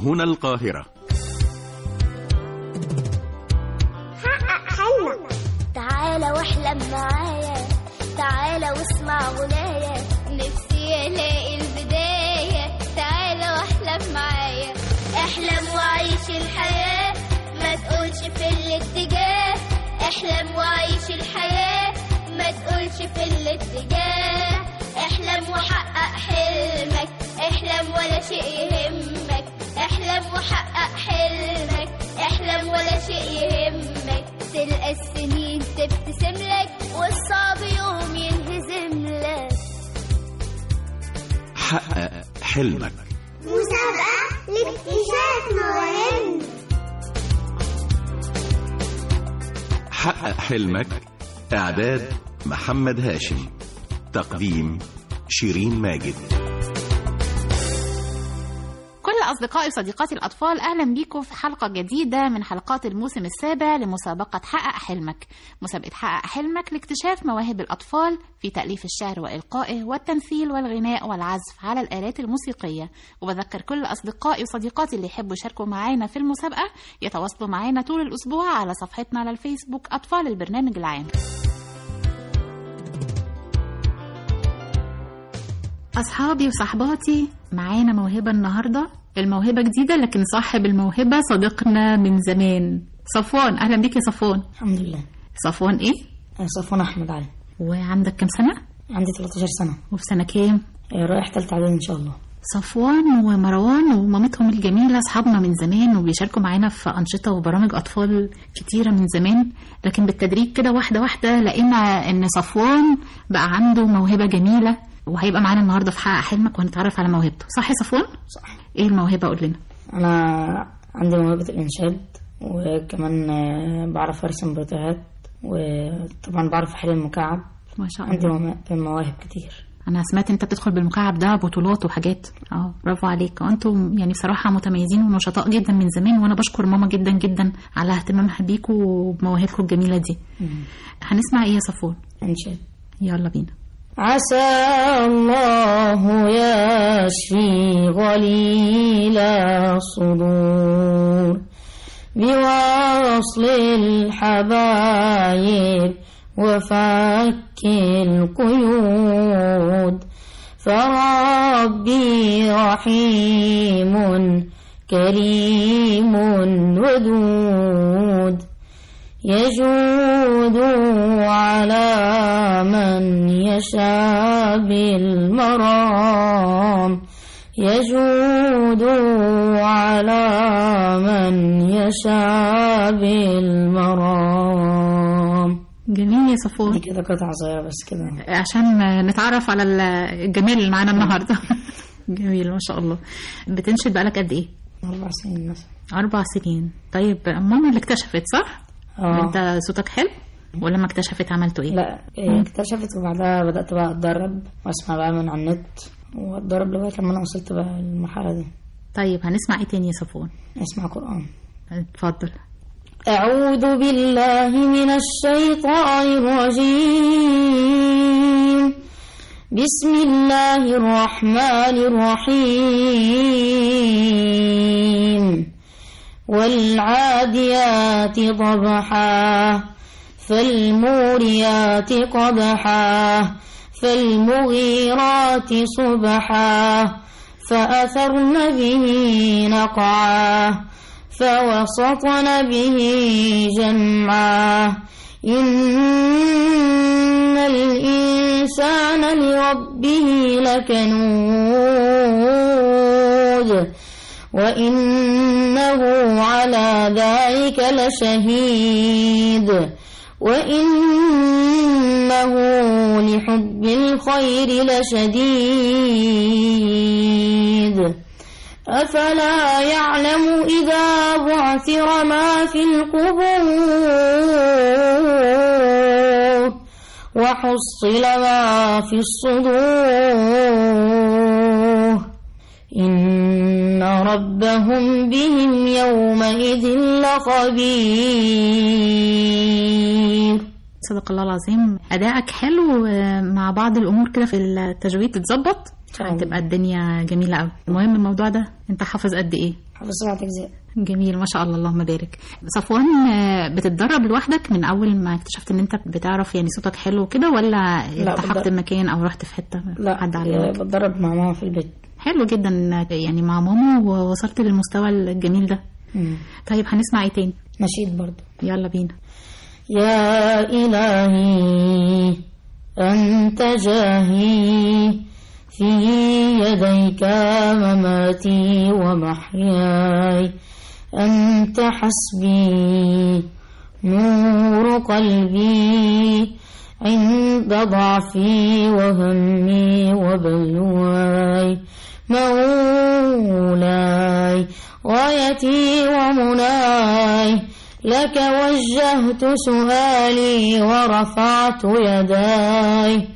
هنا القاهرة حقق حلمك تعالى واحلم معايا تعالى واسمع غنايا نفسي الاقي البداية تعالى واحلم معايا احلم وعيش الحياة ما تقولش في الاتجاه احلم وعيش الحياة ما تقولش في الاتجاه احلم وحقق حلمك احلم ولا شيء يهمك احلم وحقق حلمك احلم ولا شيء يهمك تلقى السنين تبتسم لك والصعب يوم ينهزم لك حقق حلمك مسابقة لاكتشاف مواهب حقق حلمك إعداد محمد هاشم تقديم شيرين ماجد كل أصدقائي وصديقاتي الأطفال أهلا بيكم في حلقة جديدة من حلقات الموسم السابع لمسابقة حقق حلمك مسابقة حقق حلمك لاكتشاف مواهب الأطفال في تأليف الشعر وإلقائه والتمثيل والغناء والعزف على الآلات الموسيقية وبذكر كل أصدقائي وصديقاتي اللي يحبوا يشاركوا معانا في المسابقة يتواصلوا معانا طول الأسبوع على صفحتنا على الفيسبوك أطفال البرنامج العام أصحابي وصحباتي معانا موهبة النهاردة الموهبة جديدة لكن صاحب الموهبة صديقنا من زمان صفوان أهلا بيك يا صفوان الحمد لله صفوان إيه؟ أنا صفوان أحمد علي وعندك كم سنة؟ عندي 13 سنة وفي سنة كام؟ آه، رايح تالتة إعدادي إن شاء الله صفوان ومروان ومامتهم الجميلة أصحابنا من زمان وبيشاركوا معانا في أنشطة وبرامج أطفال كتيرة من زمان لكن بالتدريج كده واحدة واحدة لقينا إن صفوان بقى عنده موهبة جميلة وهيبقى معانا النهاردة في حقق حلمك وهنتعرف على موهبته صح يا صفوان؟ صح إيه الموهبة قول لنا أنا عندي موهبة الإنشاد وكمان آه، بعرف أرسم بروتوهات وطبعا بعرف أحل المكعب ما شاء عندي الله موا- مواهب كتير انا سمعت انت بتدخل بالمكعب ده بطولات وحاجات اه برافو عليك وانتم يعني بصراحه متميزين ونشطاء جدا من زمان وانا بشكر ماما جدا جدا على اهتمامها بيكم وبمواهبكم الجميله دي هنسمع ايه يا صفون إنشاد يلا بينا عسى الله يشفي غليل الصدور بوصل الحبايب وفك القيود فربي رحيم كريم ودود يجود على من يشاء بالمرام يجود على من يشاء بالمرام جميل يا دي صفون كده قطعة صغيرة بس كده عشان نتعرف على الجمال اللي معانا النهارده جميل ما شاء الله بتنشد بقالك قد ايه أربع سنين مثلا اربع سنين طيب ماما اللي اكتشفت صح اه انت صوتك حلو ولما اكتشفت عملتوا ايه لا إيه، اكتشفت وبعدها بدأت بقى أتدرب وأسمع بقى من على النت وأتدرب لغاية لما أنا وصلت بقى للمرحلة دي طيب هنسمع ايه تاني يا صفون أسمع قرآن اتفضل أعوذ بالله من الشيطان الرجيم بسم الله الرحمن الرحيم والعاديات ضبحا فالموريات قدحا فالمغيرات صبحا فأثرن به نقعا فوسطن به جمعا إن الإنسان لربه لكنود وإنه على ذلك لشهيد وإنه لحب الخير لشديد أفلا يعلم إذا بعثر ما في القبور وحصل ما في الصدور إن ربهم بهم يومئذ لخبير صدق الله العظيم أدائك حلو آه، مع بعض الأمور كده في التجويد تتظبط شاء الله. هتبقى الدنيا جميلة أوي المهم الموضوع ده أنت حافظ قد إيه حافظ سبعة أجزاء جميل ما شاء الله اللهم بارك صفوان آه، بتتدرب لوحدك من اول ما اكتشفت ان انت بتعرف يعني صوتك حلو كده ولا التحقت بتدرب. مكان او رحت في حته لا حد آه، علمك بتدرب مع ماما في البيت حلو جدا إنك يعني مع ماما ووصلت للمستوى الجميل ده مم. طيب هنسمع ايه تاني نشيد برضه يلا بينا يا إلهي أنت جاهي في يديك مماتي ومحياي أنت حسبي نور قلبي عند ضعفي وهمي وبلواي مولاي غايتي ومناي لك وجهت سؤالي ورفعت يداي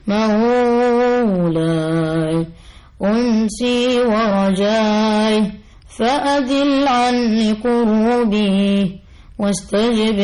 مولاي أنسي ورجاي فأدل عني قروبي واستجب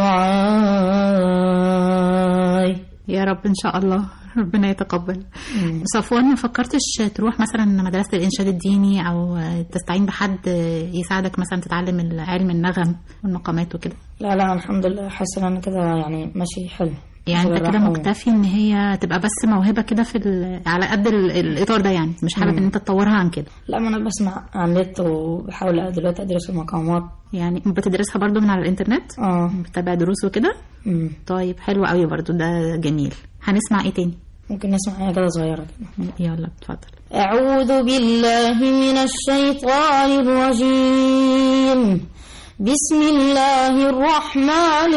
لدعاي يا رب ان شاء الله ربنا يتقبل صفوان ما فكرتش تروح مثلا مدرسة الإنشاد الديني أو تستعين بحد يساعدك مثلا تتعلم علم النغم والمقامات وكده لا لا الحمد لله حاسة إن أنا كده يعني ماشي حلو يعني انت كده بالراحة و- مكتفي ان هي تبقى بس موهبة كده في ال- على قد ال- الإطار ده يعني مش حابب ان انت تطورها عن كده لا ما أنا بسمع عن النت وبحاول دلوقتي أدرس المقامات يعني بتدرسها برضو من على الإنترنت اه بتتابع دروس وكده أمم. طيب حلو قوي برضو ده جميل هنسمع ايه تاني ممكن نسمع حاجة كده صغيرة كده يلا اتفضل أعوذ بالله من الشيطان الرجيم بسم الله الرحمن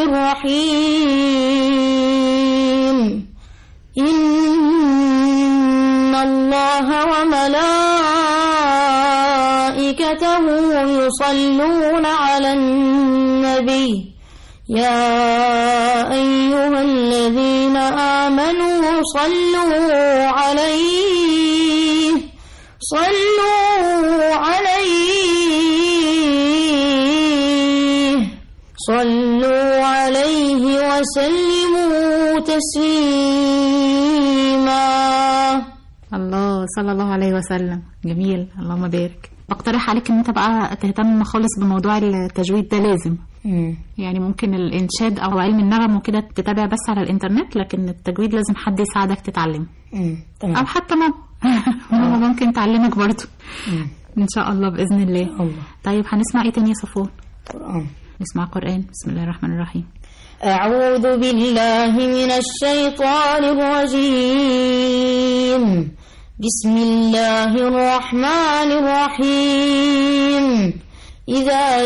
الرحيم إن الله وملائكته يصلون على النبي يا أيها الذين آمنوا صلوا عليه صلوا عليه صلوا عليه وسلموا تسليما الله صلى الله عليه وسلم جميل اللهم بارك بقترح عليك ان انت بقى تهتم خالص بموضوع التجويد ده لازم مم. يعني ممكن الانشاد او علم النغم وكده تتابع بس على الانترنت لكن التجويد لازم حد يساعدك تتعلم مم. او تمام حتى ماما ماما ممكن تعلمك برضو مم. ان شاء الله باذن الله الله طيب هنسمع ايه تاني يا صفوان قرآن نسمع قران بسم الله الرحمن الرحيم أعوذ بالله من الشيطان الرجيم بسم الله الرحمن الرحيم إذا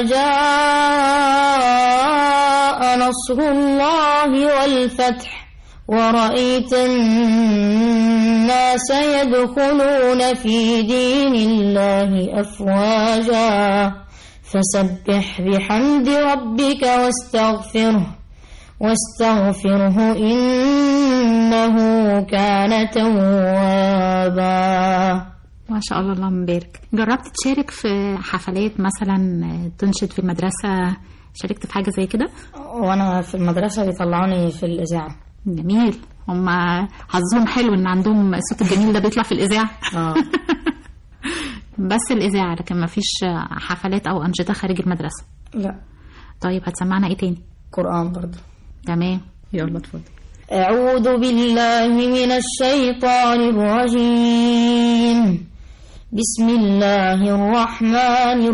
جاء نصر الله والفتح ورأيت الناس يدخلون في دين الله أفواجا فسبح بحمد ربك واستغفره واستغفره إنه كان توابا ما شاء الله اللهم بارك جربت تشارك في حفلات مثلا تنشد في المدرسه شاركت في حاجه زي كده وأنا في المدرسة بيطلعوني في الإذاعة جميل هم حظهم حلو ان عندهم الصوت الجميل ده بيطلع في الاذاعه آه. بس الاذاعه لكن ما فيش حفلات او انشطه خارج المدرسه لا طيب هتسمعنا ايه تاني قرآن برضه تمام يلا اتفضل أعوذ بالله من الشيطان الرجيم بسم الله الرحمن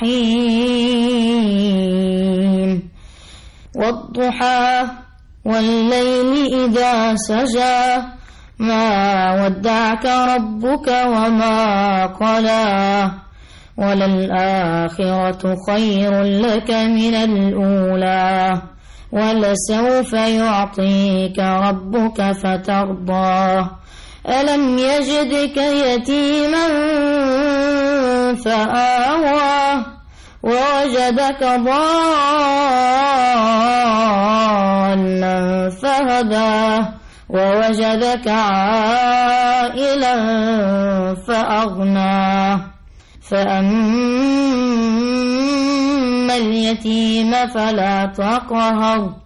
الرحيم والضحى والليل إذا سجى ما ودعك ربك وما قلى وللآخرة خير لك من الأولى ولسوف يعطيك ربك فترضى ألم يجدك يتيما فآوى ووجدك ضالا فهدى ووجدك عائلا فأغنى فأما اليتيم فلا تقهر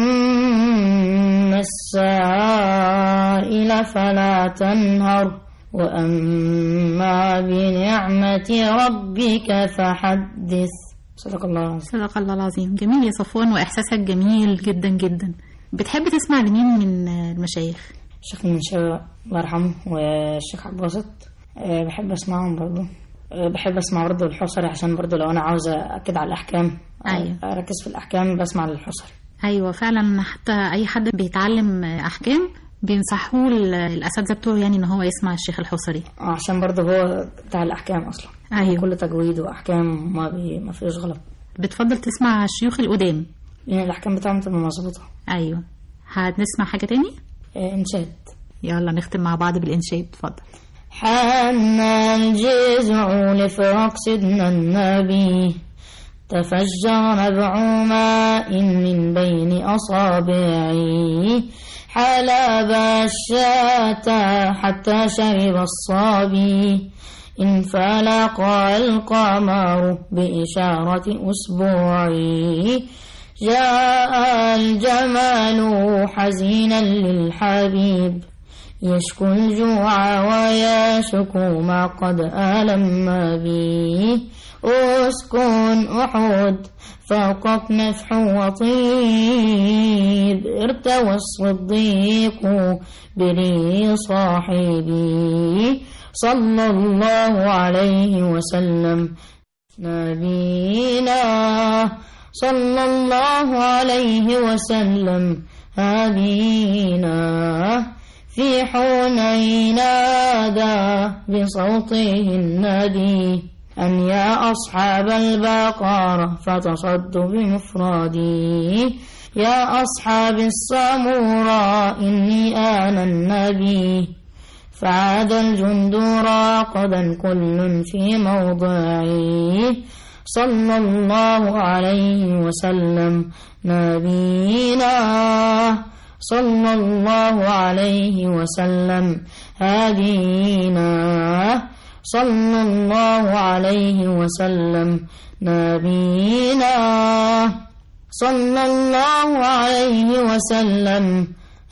وأما السائل فلا تنهر وأما بنعمة ربك فحدث صدق الله العظيم صدق الله العظيم جميل يا صفوان وإحساسك جميل جدا جدا بتحب تسمع لمين من المشايخ الشيخ المنشاوي الله يرحمه والشيخ عبد الباسط أه، بحب اسمعهم برضه أه، بحب اسمع برضه الحصري عشان برضه لو انا عاوزة اكد على الاحكام أيوة. اركز في الاحكام بسمع للحصري أيوة فعلا حتى أي حد بيتعلم أحكام بينصحوه الأساتذة بتوعه يعني إن هو يسمع الشيخ الحصري عشان برضه هو بتاع الاحكام اصلا أيوة كل تجويد واحكام ما بي... ما فيش غلط بتفضل تسمع الشيوخ القدام لان الاحكام بتاعهم تبقى مظبوطة أيوة هنسمع حاجة تاني أه، انشاد يلا نختم مع بعض بالإنشاد اتفضل حان الجذع لفراق سيدنا النبي تفجر نبع ماء من بين أصابعي حلب الشاة حتى شرب الصبي انفلق القمر بإشارة أسبوعي جاء الجمال حزينا للحبيب يشكو الجوع ويشكو ما قد ألم به أسكن أحد فوقك نفح وطيب ارتوى الصديق بري صاحبي صلى الله عليه وسلم نبينا صلى الله عليه وسلم هدينا في حنين نادى بصوته النادي أن يا أصحاب البقرة فتصدوا بمفردي يا أصحاب السمورة إني أنا النبي فعاد الجند راقدا كل في موضعي صلى الله عليه وسلم نبينا صلى الله عليه وسلم هدينا صلى الله عليه وسلم نبينا صلى الله عليه وسلم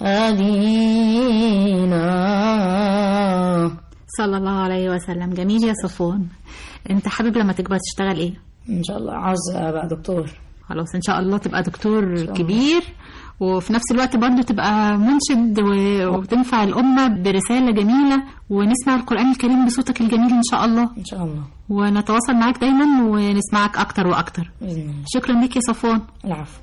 هدينا صلى الله عليه وسلم جميل يا صفوان انت حابب لما تكبر تشتغل ايه إن شاء الله عاوز أبقى دكتور خلاص ان شاء الله تبقى دكتور كبير وفي نفس الوقت برضه تبقى منشد و- وتنفع الأمة برسالة جميلة ونسمع القرآن الكريم بصوتك الجميل إن شاء الله إن شاء الله ونتواصل معاك دايما ونسمعك أكتر وأكتر بإذن الله شكرا لك يا صفوان العفو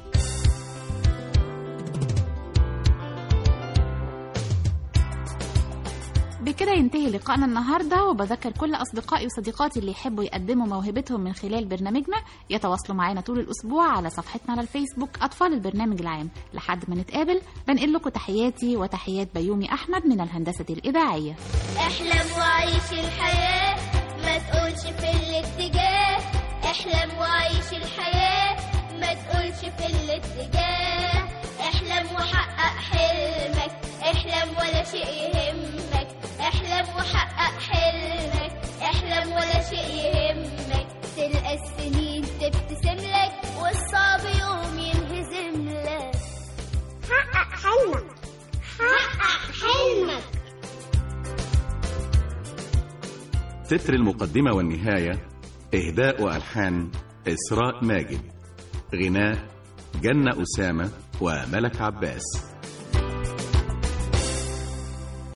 بكده ينتهي لقائنا النهاردة وبذكر كل أصدقائي وصديقاتي اللي يحبوا يقدموا موهبتهم من خلال برنامجنا يتواصلوا معانا طول الأسبوع على صفحتنا على الفيسبوك أطفال البرنامج العام لحد ما نتقابل بنقل لكم تحياتي وتحيات بيومي أحمد من الهندسة الإذاعية احلم وعيش الحياة ما تقولش في الاتجاه احلم وعيش الحياة ما تقولش في الاتجاه احلم وحقق حلمك احلم ولا شيء يهمك احلم وحقق حلمك احلم ولا شيء يهمك تلقى السنين تبتسم لك والصعب يوم ينهزم لك حقق حلمك حقق حلمك تتر المقدمة والنهاية إهداء وألحان إسراء ماجد غناء جنة أسامة وملك عباس